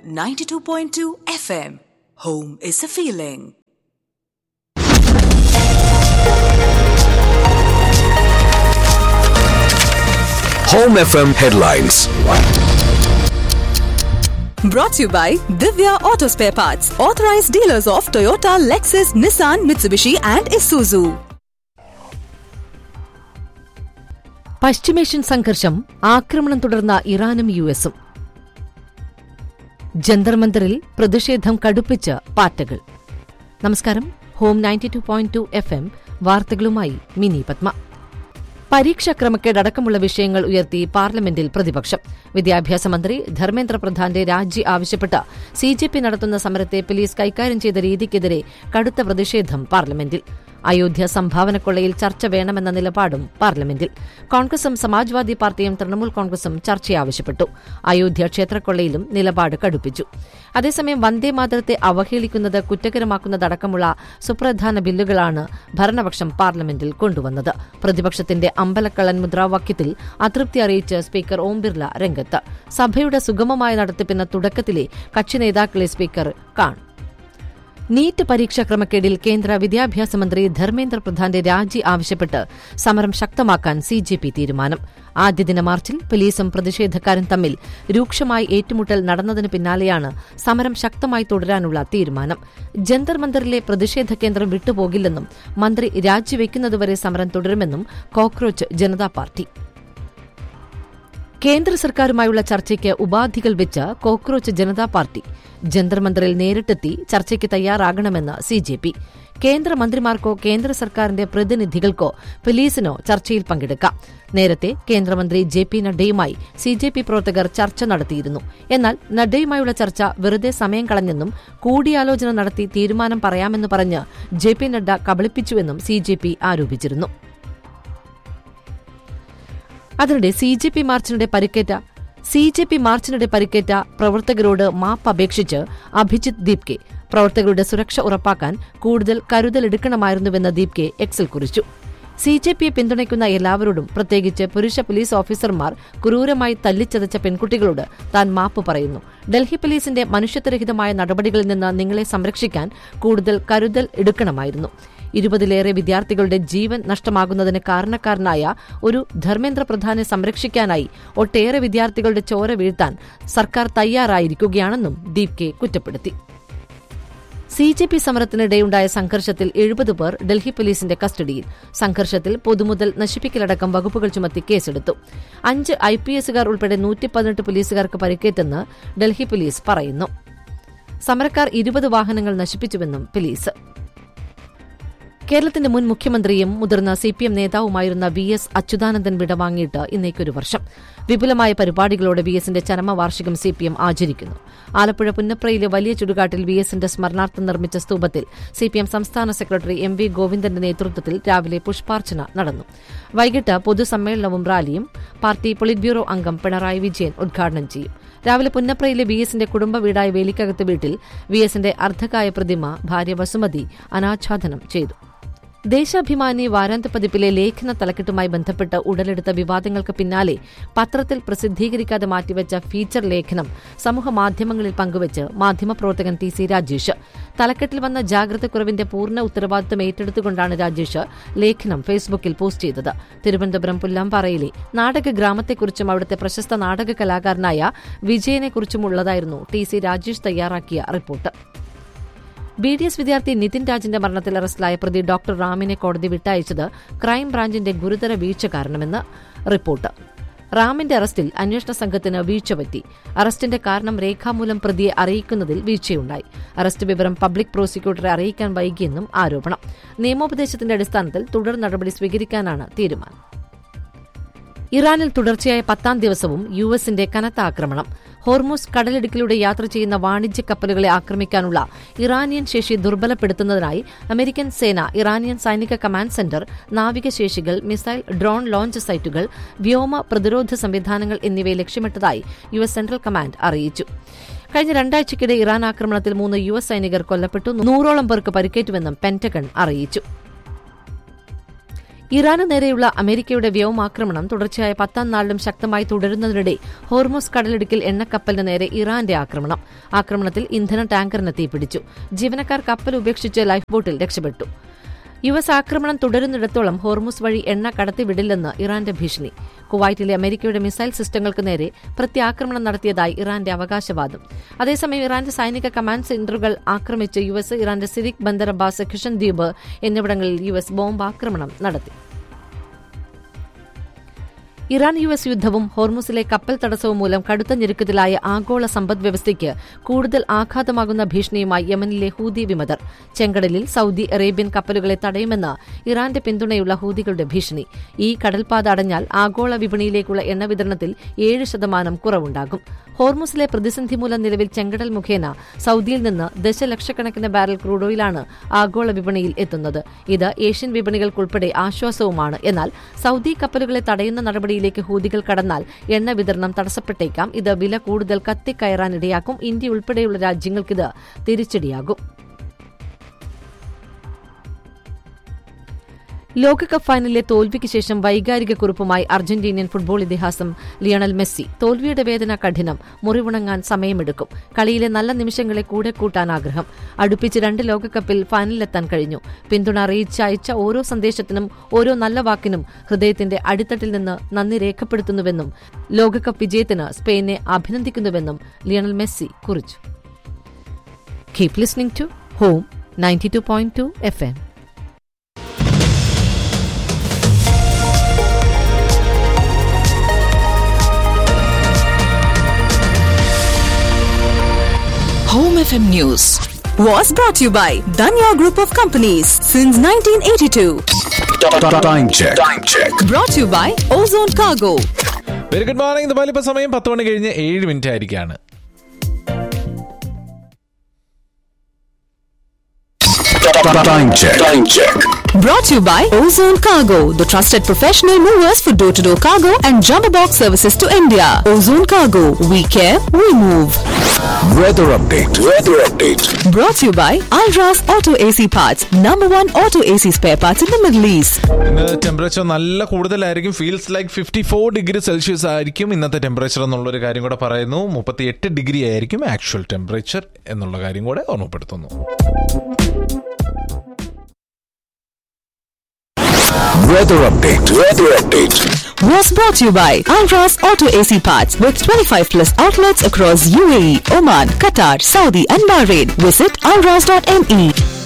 92.2 FM. Home is a feeling. Home FM headlines. Brought to you by Divya Auto Spare Parts, authorized dealers of Toyota, Lexus, Nissan, Mitsubishi, and Isuzu. പശ്ചിമേഷ്യൻ സംഘർഷം ആക്രമണം തുടർന്ന ഇറാനും U എസും ജന്തർ മന്ദറിൽ പ്രതിഷേധം കടുപ്പിച്ച് പാറ്റകൾ നമസ്കാരം home ninety two point two F M വാർത്തകളുമായി മിനി പത്മ പരീക്ഷാ ക്രമക്കേടടക്കമുള്ള വിഷയങ്ങൾ ഉയർത്തി പാർലമെന്റിൽ പ്രതിപക്ഷം വിദ്യാഭ്യാസ മന്ത്രി ധർമ്മേന്ദ്ര പ്രധാന്റെ രാജി ആവശ്യപ്പെട്ട് സി ജെ പി നടത്തുന്ന സമരത്തെ പോലീസ് കൈകാര്യം ചെയ്ത രീതിക്കെതിരെ കടുത്ത പ്രതിഷേധം പാർലമെന്റിൽ അയോധ്യ സംഭാവനക്കൊള്ളയിൽ ചർച്ച വേണമെന്ന നിലപാടും പാർലമെന്റിൽ കോൺഗ്രസും സമാജ്വാദി പാർട്ടിയും തൃണമൂൽ കോൺഗ്രസും ചർച്ച ആവശ്യപ്പെട്ടു അയോധ്യ ക്ഷേത്രക്കൊള്ളയിലും നിലപാട് കടുപ്പിച്ചു അതേസമയം വന്ദേമാതരത്തെ അവഹേളിക്കുന്നത് കുറ്റകരമാക്കുന്നതടക്കമുള്ള സുപ്രധാന ബില്ലുകളാണ് ഭരണപക്ഷം പാർലമെന്റിൽ കൊണ്ടുവന്നത് പ്രതിപക്ഷത്തിന്റെ അമ്പലക്കള്ളൻ മുദ്രാവാക്യത്തിൽ അതൃപ്തി അറിയിച്ച് സ്പീക്കർ ഓം ബിർല രംഗത്ത് സഭയുടെ സുഗമമായ നടത്തിപ്പിന് തുടക്കത്തിലെ കക്ഷി നേതാക്കളെ സ്പീക്കർ കാണും നീറ്റ് പരീക്ഷാ ക്രമക്കേടിൽ കേന്ദ്ര വിദ്യാഭ്യാസ മന്ത്രി ധർമ്മേന്ദ്ര പ്രധാന്റെ രാജി ആവശ്യപ്പെട്ട് സമരം ശക്തമാക്കാൻ സി ജെ പി തീരുമാനം ആദ്യദിന മാർച്ചിൽ പോലീസും പ്രതിഷേധക്കാരും തമ്മിൽ രൂക്ഷമായി ഏറ്റുമുട്ടൽ നടന്നതിന് പിന്നാലെയാണ് സമരം ശക്തമായി തുടരാനുള്ള തീരുമാനം ജന്തർ മന്ദറിലെ പ്രതിഷേധ കേന്ദ്രം വിട്ടുപോകില്ലെന്നും മന്ത്രി രാജിവെക്കുന്നതുവരെ സമരം തുടരുമെന്നും കോക്രോച്ച് ജനതാ പാർട്ടി കേന്ദ്ര സർക്കാരുമായുള്ള ചർച്ചയ്ക്ക് ഉപാധികൾ വെച്ച് കോക്രോച്ച് ജനതാ പാർട്ടി ജന്തർ മന്ദറിൽ നേരിട്ടെത്തി ചർച്ചയ്ക്ക് തയ്യാറാകണമെന്ന് സി ജെ പി കേന്ദ്രമന്ത്രിമാർക്കോ കേന്ദ്ര സർക്കാരിന്റെ പ്രതിനിധികൾക്കോ പോലീസിനോ ചർച്ചയിൽ പങ്കെടുക്കാം നേരത്തെ കേന്ദ്രമന്ത്രി ജെ പി നഡ്ഡയുമായി സി ജെ പി പ്രവർത്തകർ ചർച്ച നടത്തിയിരുന്നു എന്നാൽ നഡ്ഡയുമായുള്ള ചർച്ച വെറുതെ സമയം കളഞ്ഞെന്നും കൂടിയാലോചന നടത്തി തീരുമാനം പറയാമെന്ന് പറഞ്ഞ് ജെ പി നഡ്ഡ കബളിപ്പിച്ചുവെന്നും സി ജെ പി ആരോപിച്ചിരുന്നു അതിനിടെ സി ജെ പി മാർച്ചിനിടെ പരിക്കേറ്റ സി ജെ പി മാർച്ചിനിടെ പരിക്കേറ്റ പ്രവർത്തകരോട് മാപ്പ് അപേക്ഷിച്ച് അഭിജിത് ദീപ്കെ പ്രവർത്തകരുടെ സുരക്ഷ ഉറപ്പാക്കാൻ കൂടുതൽ കരുതലെടുക്കണമായിരുന്നുവെന്ന് ദീപ്കെ എക്സിൽ കുറിച്ചു സി ജെ പിയെ പിന്തുണയ്ക്കുന്ന എല്ലാവരോടും പ്രത്യേകിച്ച് പുരുഷ പോലീസ് ഓഫീസർമാർ ക്രൂരമായി തല്ലിച്ചതച്ച പെൺകുട്ടികളോട് താൻ മാപ്പ് പറയുന്നു ഡൽഹി പോലീസിന്റെ മനുഷ്യത്വരഹിതമായ നടപടികളിൽ നിന്ന് നിങ്ങളെ സംരക്ഷിക്കാൻ കൂടുതൽ കരുതൽ എടുക്കണമായിരുന്നു ഇരുപതിലേറെ വിദ്യാർത്ഥികളുടെ ജീവൻ നഷ്ടമാകുന്നതിന് കാരണക്കാരനായ ഒരു ധർമ്മേന്ദ്ര പ്രധാനെ സംരക്ഷിക്കാനായി ഒട്ടേറെ വിദ്യാർത്ഥികളുടെ ചോര വീഴ്ത്താൻ സർക്കാർ തയ്യാറായിരിക്കുകയാണെന്നും ദീപ് കെ കുറ്റപ്പെടുത്തി സി ജെ പി സമരത്തിനിടെയുണ്ടായ സംഘർഷത്തിൽ എഴുപത് പേർ ഡൽഹി പോലീസിന്റെ കസ്റ്റഡിയിൽ സംഘർഷത്തിൽ പൊതുമുതൽ നശിപ്പിക്കലടക്കം വകുപ്പുകൾ ചുമത്തി കേസെടുത്തു അഞ്ച് ഐ പി എസുകാർ ഉൾപ്പെടെ നൂറ്റി പതിനെട്ട് പോലീസുകാർക്ക് പരിക്കേറ്റെന്ന് ഡൽഹി പോലീസ് പറയുന്നു സമരക്കാർ ഇരുപത് വാഹനങ്ങൾ നശിപ്പിച്ചുവെന്നും പോലീസ് കേരളത്തിന്റെ മുൻ മുഖ്യമന്ത്രിയും മുതിർന്ന സി പി എം നേതാവുമായിരുന്ന വി എസ് അച്യുതാനന്ദൻ വിടവാങ്ങിയിട്ട് ഇന്നേക്കൊരു വർഷം വിപുലമായ പരിപാടികളോടെ വി എസിന്റെ ചരമവാർഷികം സി പി എം ആചരിക്കുന്നു ആലപ്പുഴ പുന്നപ്രയിലെ വലിയ ചുടുകാട്ടിൽ വി എസിന്റെ സ്മരണാർത്ഥം നിർമ്മിച്ച സ്തൂപത്തിൽ സി പി എം സംസ്ഥാന സെക്രട്ടറി എം വി ഗോവിന്ദന്റെ നേതൃത്വത്തിൽ രാവിലെ പുഷ്പാർച്ചന നടന്നു വൈകിട്ട് പൊതുസമ്മേളനവും റാലിയും പാർട്ടി പൊളിറ്റ് ബ്യൂറോ അംഗം പിണറായി വിജയൻ ഉദ്ഘാടനം ചെയ്യും രാവിലെ പുന്നപ്രയിലെ വി എസിന്റെ കുടുംബ വീടായ വേലിക്കകത്ത് വീട്ടിൽ വി എസിന്റെ അർദ്ധകായ പ്രതിമ ഭാര്യ വസുമതി അനാച്ഛാദനം ചെയ്തു ദേശാഭിമാനി വാരാന്ത്യ പതിപ്പിലെ ലേഖന തലക്കെട്ടുമായി ബന്ധപ്പെട്ട് ഉടലെടുത്ത വിവാദങ്ങൾക്ക് പിന്നാലെ പത്രത്തിൽ പ്രസിദ്ധീകരിക്കാതെ മാറ്റിവെച്ച ഫീച്ചർ ലേഖനം സമൂഹമാധ്യമങ്ങളിൽ പങ്കുവച്ച് മാധ്യമപ്രവർത്തകൻ ടി സി രാജേഷ് തലക്കെട്ടിൽ വന്ന ജാഗ്രതക്കുറവിന്റെ പൂർണ്ണ ഉത്തരവാദിത്തം ഏറ്റെടുത്തുകൊണ്ടാണ് രാജേഷ് ലേഖനം ഫേസ്ബുക്കിൽ പോസ്റ്റ് ചെയ്തത് തിരുവനന്തപുരം പുല്ലാമ്പാറയിലെ നാടക ഗ്രാമത്തെക്കുറിച്ചും അവിടുത്തെ പ്രശസ്ത നാടക കലാകാരനായ വിജയനെക്കുറിച്ചുമുള്ളതായിരുന്നു ടി സി രാജേഷ് തയ്യാറാക്കിയ റിപ്പോർട്ട് ബി ഡി എസ് വിദ്യാർത്ഥി നിതിൻ രാജിന്റെ മരണത്തിൽ അറസ്റ്റിലായ പ്രതി ഡോക്ടർ റാമിനെ കോടതി വിട്ടയച്ചത് ക്രൈംബ്രാഞ്ചിന്റെ ഗുരുതര വീഴ്ച കാരണമെന്ന് റിപ്പോർട്ട് റാമിന്റെ അറസ്റ്റിൽ അന്വേഷണ സംഘത്തിന് വീഴ്ച പറ്റി അറസ്റ്റിന്റെ കാരണം രേഖാമൂലം പ്രതിയെ അറിയിക്കുന്നതിൽ വീഴ്ചയുണ്ടായി അറസ്റ്റ് വിവരം പബ്ലിക് പ്രോസിക്യൂട്ടറെ അറിയിക്കാൻ വൈകിയെന്നും ആരോപണം നിയമോപദേശത്തിന്റെ അടിസ്ഥാനത്തിൽ തുടർ നടപടി സ്വീകരിക്കാനാണ് തീരുമാനം ഇറാനിൽ തുടർച്ചയായ പത്താം ദിവസവും യു എസിന്റെ കനത്ത ആക്രമണം ഹോർമൂസ് കടലിടുക്കിലൂടെ യാത്ര ചെയ്യുന്ന വാണിജ്യ കപ്പലുകളെ ആക്രമിക്കാനുള്ള ഇറാനിയൻ ശേഷി ദുർബലപ്പെടുത്തുന്നതിനായി അമേരിക്കൻ സേന ഇറാനിയൻ സൈനിക കമാൻഡ് സെന്റർ നാവികശേഷികൾ മിസൈൽ ഡ്രോൺ ലോഞ്ച് സൈറ്റുകൾ വ്യോമ പ്രതിരോധ സംവിധാനങ്ങൾ എന്നിവയെ ലക്ഷ്യമിട്ടതായി യു എസ് സെൻട്രൽ കമാൻഡ് അറിയിച്ചു കഴിഞ്ഞ രണ്ടാഴ്ചയ്ക്കിടെ ഇറാൻ ആക്രമണത്തിൽ മൂന്ന് യു എസ് സൈനികർ കൊല്ലപ്പെട്ടു നൂറോളം പേർക്ക് പരിക്കേറ്റുവെന്നും പെന്റഗൺ അറിയിച്ചു ഇറാന് നേരെയുള്ള അമേരിക്കയുടെ വ്യോമാക്രമണം തുടർച്ചയായ പത്താം നാളിലും ശക്തമായി തുടരുന്നതിനിടെ ഹോർമോസ് കടലിടുക്കിൽ എണ്ണക്കപ്പലിന് നേരെ ഇറാന്റെ ആക്രമണം ആക്രമണത്തിൽ ഇന്ധന ടാങ്കറിന് തീപിടിച്ചു ജീവനക്കാർ കപ്പൽ ഉപേക്ഷിച്ച് ലൈഫ് ബോട്ടിൽ രക്ഷപ്പെട്ടു യു എസ് ആക്രമണം തുടരുന്നിടത്തോളം ഹോർമുസ് വഴി എണ്ണ കടത്തിവിടില്ലെന്ന് ഇറാന്റെ ഭീഷണി കുവൈറ്റിലെ അമേരിക്കയുടെ മിസൈൽ സിസ്റ്റങ്ങൾക്ക് നേരെ പ്രത്യാക്രമണം നടത്തിയതായി ഇറാന്റെ അവകാശവാദം അതേസമയം ഇറാന്റെ സൈനിക കമാൻഡ് സെന്ററുകൾ ആക്രമിച്ച് യു എസ് ഇറാന്റെ സിരിക് ബന്ദർ അബ്ബാസ് കിഷൻ ദ്വീപ് എന്നിവിടങ്ങളിൽ യു എസ് ബോംബാക്രമണം നടത്തി ഇറാൻ യു എസ് യുദ്ധവും ഹോർമുസിലെ കപ്പൽ തടസ്സവും മൂലം കടുത്ത ഞെരുക്കത്തിലായ ആഗോള സമ്പദ്വ്യവസ്ഥയ്ക്ക് കൂടുതൽ ആഘാതമാകുന്ന ഭീഷണിയുമായി യമനിലെ ഹൂതി വിമതർ ചെങ്കടലിൽ സൌദി അറേബ്യൻ കപ്പലുകളെ തടയുമെന്ന് ഇറാന്റെ പിന്തുണയുള്ള ഹൂതികളുടെ ഭീഷണി ഈ കടൽപാത അടഞ്ഞാൽ ആഗോള വിപണിയിലേക്കുള്ള എണ്ണ വിതരണത്തിൽ ഏഴ് ശതമാനം കുറവുണ്ടാകും ഹോർമുസിലെ പ്രതിസന്ധി മൂലം നിലവിൽ ചെങ്കടൽ മുഖേന സൌദിയിൽ നിന്ന് ദശലക്ഷക്കണക്കിന് ബാരൽ ക്രൂഡ് ഓയിലാണ് ആഗോള വിപണിയിൽ എത്തുന്നത് ഇത് ഏഷ്യൻ വിപണികൾക്കുൾപ്പെടെ ആശ്വാസവുമാണ് എന്നാൽ സൌദി കപ്പലുകളെ തടയുന്ന നടപടിയിലേക്ക് ഹൂതികൾ കടന്നാൽ എണ്ണ വിതരണം തടസ്സപ്പെട്ടേക്കാം ഇത് വില കൂടുതൽ കത്തിക്കയറാനിടയാക്കും ഇന്ത്യ ഉൾപ്പെടെയുള്ള രാജ്യങ്ങൾക്കിത് തിരിച്ചടിയാകും ലോകകപ്പ് ഫൈനലിലെ തോൽവിക്ക് ശേഷം വൈകാരിക കുറിപ്പുമായി അർജന്റീനിയൻ ഫുട്ബോൾ ഇതിഹാസം ലിയണൽ മെസ്സി തോൽവിയുടെ വേദന കഠിനം മുറിവുണങ്ങാൻ സമയമെടുക്കും കളിയിലെ നല്ല നിമിഷങ്ങളെ കൂടെ കൂട്ടാൻ ആഗ്രഹം അടുപ്പിച്ച് രണ്ട് ലോകകപ്പിൽ ഫൈനലിലെത്താൻ കഴിഞ്ഞു പിന്തുണ അറിയിച്ച് അയച്ച ഓരോ സന്ദേശത്തിനും ഓരോ നല്ല വാക്കിനും ഹൃദയത്തിന്റെ അടിത്തട്ടിൽ നിന്ന് നന്ദി രേഖപ്പെടുത്തുന്നുവെന്നും ലോകകപ്പ് വിജയത്തിന് സ്പെയിനെ അഭിനന്ദിക്കുന്നുവെന്നും ലിയണൽ മെസ്സി കുറിച്ചു keep listening to home ninety two point two F M Home FM News was brought to you by Danya Group of Companies since 1982. Time check. Time check. Brought to you by Ozone Cargo. Very good morning ഇതുപോലെ ഇപ്പൊ സമയം പത്ത് മണി കഴിഞ്ഞ് ഏഴ് minute ആയിരിക്കാണ് Time check. Time check. Brought to you by Ozone Cargo, the trusted professional movers for door to door cargo and jumbo box services to India. Ozone Cargo, we care, we move. Weather update. Weather update. Brought to you by Alras Auto AC Parts, number one auto AC spare parts in the Middle East. ഇന്ന് temperature നല്ല കൂടുതലായിരിക്കും feels like fifty four degree celsius ആയിരിക്കും ഇന്നത്തെ temperature എന്നുള്ളൊരു കാര്യം കൂടെ പറയുന്നു മുപ്പത്തി എട്ട് ഡിഗ്രി ആയിരിക്കും ആക്ച്വൽ ടെമ്പറേച്ചർ എന്നുള്ള കാര്യം കൂടെ ഓർമ്മപ്പെടുത്തുന്നു Weather update. Weather update. Was brought to you by Alras Auto AC Parts with 25 plus outlets across UAE, Oman, Qatar, Saudi, and Bahrain. Visit alras.me.